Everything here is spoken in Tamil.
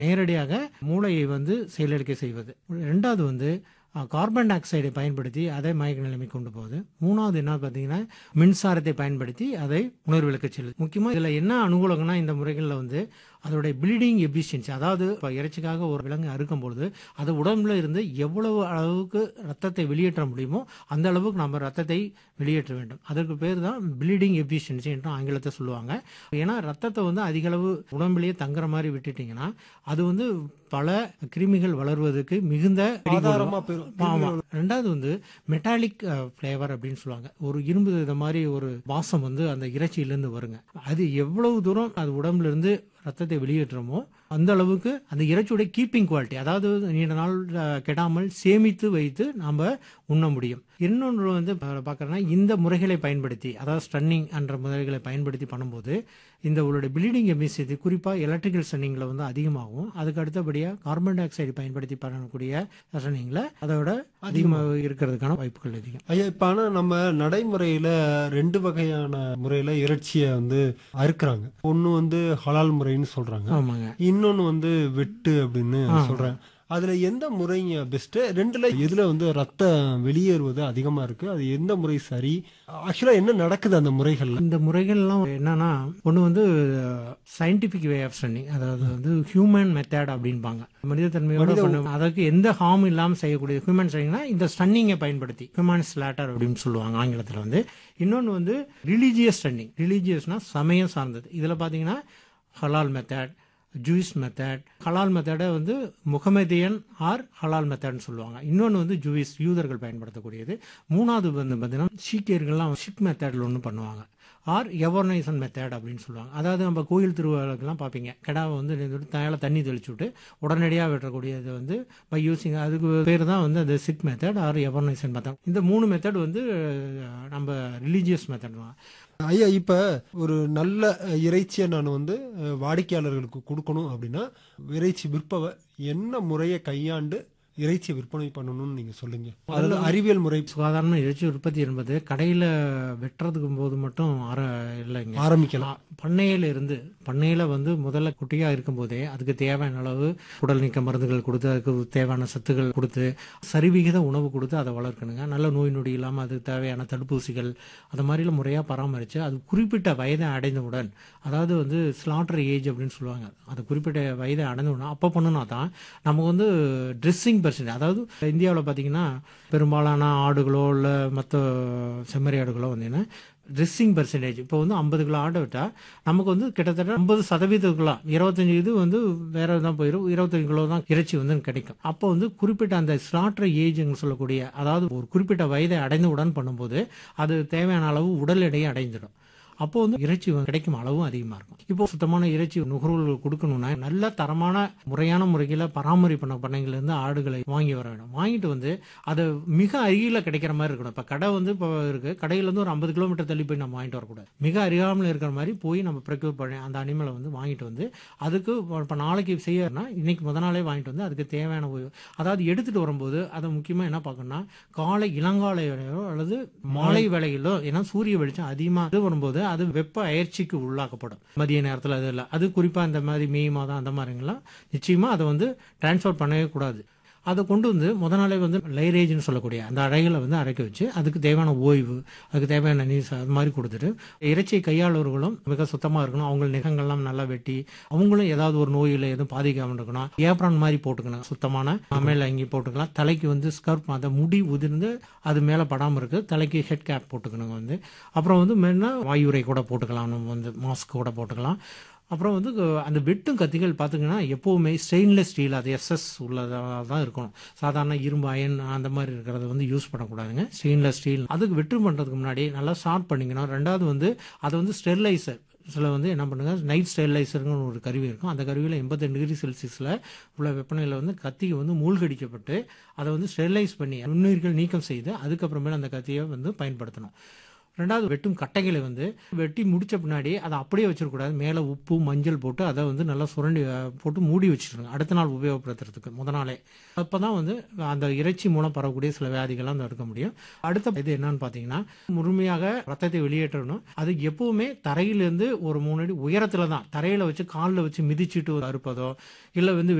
நேரடியாக மூளையை வந்து செயலிழக்க செய்வது ரெண்டாவது வந்து அஹ், கார்பன் டை ஆக்சைடை பயன்படுத்தி அதை மயக்க நிலைமை கொண்டு போகுது மூணாவது என்ன பார்த்தீங்கன்னா மின்சாரத்தை பயன்படுத்தி அதை உணர்விழக்க செல்லுது முக்கியமாக இதில் என்ன அனுகூலங்கள்னா இந்த முறைகளில் வந்து அதோடைய ப்ளீடிங் எஃபிஷியன்சி அதாவது இப்போ இறைச்சிக்காக ஒரு விலங்கு அறுக்கும் பொழுது அது உடம்புல இருந்து எவ்வளவு அளவுக்கு ரத்தத்தை வெளியேற்ற முடியுமோ அந்த அளவுக்கு நம்ம ரத்தத்தை வெளியேற்ற வேண்டும் அதற்கு பேர் தான் ப்ளீடிங் எஃபிஷியன்சி என்று ஆங்கிலத்தை சொல்லுவாங்க ஏன்னா ரத்தத்தை வந்து அதிக அளவு உடம்புலயே தங்குற மாதிரி விட்டுட்டீங்கன்னா அது வந்து பல கிருமிகள் வளர்வதற்கு மிகுந்த ஆதாரமா பெரும் ஆமா ரெண்டாவது வந்து மெட்டாலிக் ஃப்ளேவர் அப்படின்னு சொல்லுவாங்க ஒரு இரும்பு இந்த மாதிரி ஒரு வாசம் வந்து அந்த இறைச்சியிலேருந்து வருங்க அது எவ்வளவு தூரம் அது உடம்புல இருந்து ரத்தத்தை வெளியேற்றுறோமோ அந்த அளவுக்கு அந்த இறைச்சியோட கீப்பிங் குவாலிட்டி அதாவது நீண்ட நாள் அஹ், கெடாமல் சேமித்து வைத்து நாம் உண்ண முடியும் இன்னொன்று வந்து பார்க்குறேன்னா இந்த முறைகளை பயன்படுத்தி அதாவது ஸ்டன்னிங் என்ற முறைகளை பயன்படுத்தி பண்ணும்போது இந்த உங்களுடைய பிளீடிங் எமிசியது குறிப்பாக எலக்ட்ரிக்கல் ஸ்டன்னிங்கில் வந்து அதிகமாகும் அதுக்கு அடுத்தபடியாக கார்பன் டை ஆக்சைடு பயன்படுத்தி பண்ணக்கூடிய ஸ்டன்னிங்கில் அதோட அதிகமாக இருக்கிறதுக்கான வாய்ப்புகள் அதிகம் ஐயா இப்ப ஆனா நம்ம நடைமுறையில ரெண்டு வகையான முறையில இறைச்சியை வந்து அறுக்குறாங்க ஒண்ணு வந்து ஹலால் முறைன்னு சொல்றாங்க ஆமாங்க இன்னொன்னு வந்து வெட்டு அப்படின்னு சொல்றாங்க அதுல எந்த முறைங்க பெஸ்ட் ரெண்டுல எதுல வந்து ரத்தம் வெளியேறுவது அதிகமா இருக்கு அது எந்த முறை சரி ஆக்சுவலா என்ன நடக்குது அந்த முறைகள்ல இந்த முறைகள்லாம் என்னன்னா ஒன்று வந்து சயின்டிஃபிக் வே ஆஃப் ஸ்டன்னிங் அதாவது வந்து ஹியூமன் மெத்தட் அப்படின்பாங்க மனித தன்மையோட பண்ண அதற்கு எந்த ஹார்ம் இல்லாமல் செய்யக்கூடிய ஹியூமன் ஸ்டன்னிங்னா இந்த ஸ்டன்னிங்கை பயன்படுத்தி ஹியூமன் ஸ்லாட்டர் அப்படின்னு சொல்லுவாங்க ஆங்கிலத்தில் வந்து இன்னொன்று வந்து ரிலீஜியஸ் ஸ்டன்னிங் ரிலீஜியஸ்னா சமயம் சார்ந்தது இதில் பார்த்தீங்கன்னா ஹலால் மெத்தட் ஜூயிஸ் மெத்தட் ஹலால் மெத்தடை வந்து முகமதியன் ஆர் ஹலால் மெத்தட்னு சொல்லுவாங்க இன்னொன்று வந்து ஜூயிஸ் யூதர்கள் பயன்படுத்தக்கூடியது மூணாவது வந்து பார்த்தீங்கன்னா சீக்கியர்கள்லாம் ஷிக் மெத்தடில் ஒன்று பண்ணுவாங்க ஆர் எவர்னைசன் மெத்தட் அப்படின்னு சொல்லுவாங்க அதாவது நம்ம கோயில் திருவிழாக்கெல்லாம் பார்ப்பீங்க கிடாவை வந்து தயால தண்ணி தெளிச்சு விட்டு உடனடியாக வெட்டக்கூடியது வந்து பை யூசிங் அதுக்கு பேர் தான் வந்து அந்த சிக் மெத்தட் ஆர் எவர்னைசன் மெத்தட் இந்த மூணு மெத்தட் வந்து அஹ், நம்ம ரிலீஜியஸ் மெத்தட் தான் ஐயா இப்ப ஒரு நல்ல இறைச்சியை நான் வந்து அஹ், வாடிக்கையாளர்களுக்கு கொடுக்கணும் அப்படின்னா இறைச்சி விற்பவர் என்ன முறையை கையாண்டு இறைச்சியை விற்பனை பண்ணணும்னு நீங்க சொல்லுங்க அதாவது அறிவியல் முறை சாதாரண இறைச்சி உற்பத்தி என்பது கடையில் வெட்டுறதுக்கு போது மட்டும் ஆர இல்லைங்க ஆரம்பிக்கலாம் பண்ணையில இருந்து பண்ணையில வந்து முதல்ல குட்டியா இருக்கும்போதே அதுக்கு தேவையான அளவு உடல் நீக்க மருந்துகள் கொடுத்து அதுக்கு தேவையான சத்துக்கள் கொடுத்து சரிவிகித உணவு கொடுத்து அதை வளர்க்கணுங்க நல்ல நோய் நொடி இல்லாமல் அதுக்கு தேவையான தடுப்பூசிகள் அந்த மாதிரிலாம் முறையாக பராமரித்து அது குறிப்பிட்ட வயதை அடைந்தவுடன் அதாவது வந்து ஸ்லாட்டர் ஏஜ் அப்படின்னு சொல்லுவாங்க அது குறிப்பிட்ட வயதை அடைந்தவுடன் அப்போ பண்ணுனா தான் நமக்கு வந்து ட்ரெஸ்ஸிங் பர்சன்ட் அதாவது இந்தியாவில் பார்த்தீங்கன்னா பெரும்பாலான ஆடுகளோ இல்லை மற்ற செம்மறி ஆடுகளோ வந்தீங்கன்னா ட்ரெஸ்ஸிங் பர்சன்டேஜ் இப்போ வந்து ஐம்பது கிலோ ஆட்டை விட்டால் நமக்கு வந்து கிட்டத்தட்ட ஐம்பது சதவீதத்துக்குலாம் இருபத்தஞ்சு இது வந்து வேற தான் போயிடும் இருபத்தஞ்சு கிலோ தான் இறைச்சி வந்து கிடைக்கும் அப்போ வந்து குறிப்பிட்ட அந்த ஸ்லாட்டர் ஏஜ்னு சொல்லக்கூடிய அதாவது ஒரு குறிப்பிட்ட வயதை அடைந்தவுடன் பண்ணும்போது அது தேவையான அளவு உடல் எடையை அடைந்துடும் அப்போ வந்து இறைச்சி வந்து கிடைக்கும் அளவும் அதிகமாக இருக்கும் இப்போ சுத்தமான இறைச்சி நுகர்வோர்கள் கொடுக்கணும்னா நல்ல தரமான முறையான முறையில் பராமரிப்பு பண்ண பண்ணைங்கள்லேருந்து ஆடுகளை வாங்கி வர வேண்டும் வாங்கிட்டு வந்து அது மிக அருகில் கிடைக்கிற மாதிரி இருக்கணும் இப்போ கடை வந்து இப்போ இருக்குது கடையிலேருந்து ஒரு ஐம்பது கிலோமீட்டர் தள்ளி போய் நம்ம வாங்கிட்டு வரக்கூடாது மிக அருகாமல் இருக்கிற மாதிரி போய் நம்ம ப்ரொக்யூர் பண்ணி அந்த அனிமலை வந்து வாங்கிட்டு வந்து அதுக்கு இப்போ நாளைக்கு செய்யறதுனா இன்னைக்கு முத நாளே வாங்கிட்டு வந்து அதுக்கு தேவையான உ- அதாவது எடுத்துட்டு வரும்போது அதை முக்கியமாக என்ன பார்க்கணும்னா காலை இளங்காலை வேளையிலோ அல்லது மாலை வேளையிலோ ஏன்னா சூரிய வெளிச்சம் அதிகமாக இது வரும்போது அது வெப்ப அயற்சிக்கு உள்ளாக்கப்படும் மதிய நேரத்தில் அது இல்லை அது குறிப்பாக இந்த மாதிரி மே மாதம் அந்த மாதிரிங்கெல்லாம் நிச்சயமாக அதை வந்து டிரான்ஸ்ஃபர் பண்ணவே கூடாது அதை கொண்டு வந்து முத நாளே வந்து லைரேஜ்னு சொல்லக்கூடிய அந்த அறைகளை வந்து அரைக்க வச்சு அதுக்கு தேவையான ஓய்வு அதுக்கு தேவையான நீர் அது மாதிரி கொடுத்துட்டு இறைச்சியை கையாளவர்களும் மிக சுத்தமாக இருக்கணும் அவங்க நிகங்கள்லாம் நல்லா வெட்டி அவங்களும் ஏதாவது ஒரு நோயில் எதுவும் பாதிக்காமல் இருக்கணும் ஏப்ரான் மாதிரி போட்டுக்கணும் சுத்தமான மேலே அங்கி போட்டுக்கலாம் தலைக்கு வந்து ஸ்கர்ப் அந்த முடி உதிர்ந்து அது மேலே படாமல் இருக்கு தலைக்கு ஹெட் கேப் போட்டுக்கணுங்க வந்து அப்புறம் வந்து மெயினா வாயுரை கூட போட்டுக்கலாம் நம்ம வந்து மாஸ்க் கூட போட்டுக்கலாம் அப்புறம் வந்து க- அந்த வெட்டும் கத்திகள் பார்த்தீங்கன்னா எப்போவுமே ஸ்டெயின்லெஸ் ஸ்டீல் அது எஸ்எஸ் உள்ளதாக தான் இருக்கணும் சாதாரண இரும்பு அயன் அந்த மாதிரி இருக்கிறத வந்து யூஸ் பண்ணக்கூடாதுங்க ஸ்டெயின்லெஸ் ஸ்டீல் அதுக்கு வெட்டு பண்ணுறதுக்கு முன்னாடி நல்லா ஷார்ட் பண்ணிக்கணும் ரெண்டாவது வந்து அதை வந்து ஸ்டெரிலைசர் சில வந்து என்ன பண்ணுங்க நைட் ஸ்டெரிலைசருங்கிற ஒரு கருவி இருக்கும் அந்த கருவியில் எண்பத்தெண்டு டிகிரி செல்சியஸில் உள்ள வெப்பநிலையில் வந்து கத்தியை வந்து மூழ்கடிக்கப்பட்டு அதை வந்து ஸ்டெரிலைஸ் பண்ணி நுண்ணுயிர்கள் நீக்கம் செய்து அதுக்கப்புறமேல அந்த கத்தியை வந்து பயன்படுத்தணும் ரெண்டாவது வெட்டும் கட்டைகளை வந்து வெட்டி முடிச்ச பின்னாடி அதை அப்படியே வச்சிடக்கூடாது மேலே உப்பு மஞ்சள் போட்டு அதை வந்து நல்லா சுரண்டி அஹ், போட்டு மூடி வச்சிருங்க அடுத்த நாள் உபயோகப்படுத்துறதுக்கு முத நாளே அப்போ தான் வந்து அந்த இறைச்சி மூலம் பரவக்கூடிய சில வியாதிகள்லாம் தடுக்க முடியும் அடுத்த இது என்னன்னு பார்த்தீங்கன்னா முழுமையாக ரத்தத்தை வெளியேற்றணும் அது எப்பவுமே தரையிலேருந்து ஒரு மூணு அடி உயரத்தில் தான் தரையில் வச்சு காலில் வச்சு மிதிச்சிட்டு அறுப்பதோ இல்லை வந்து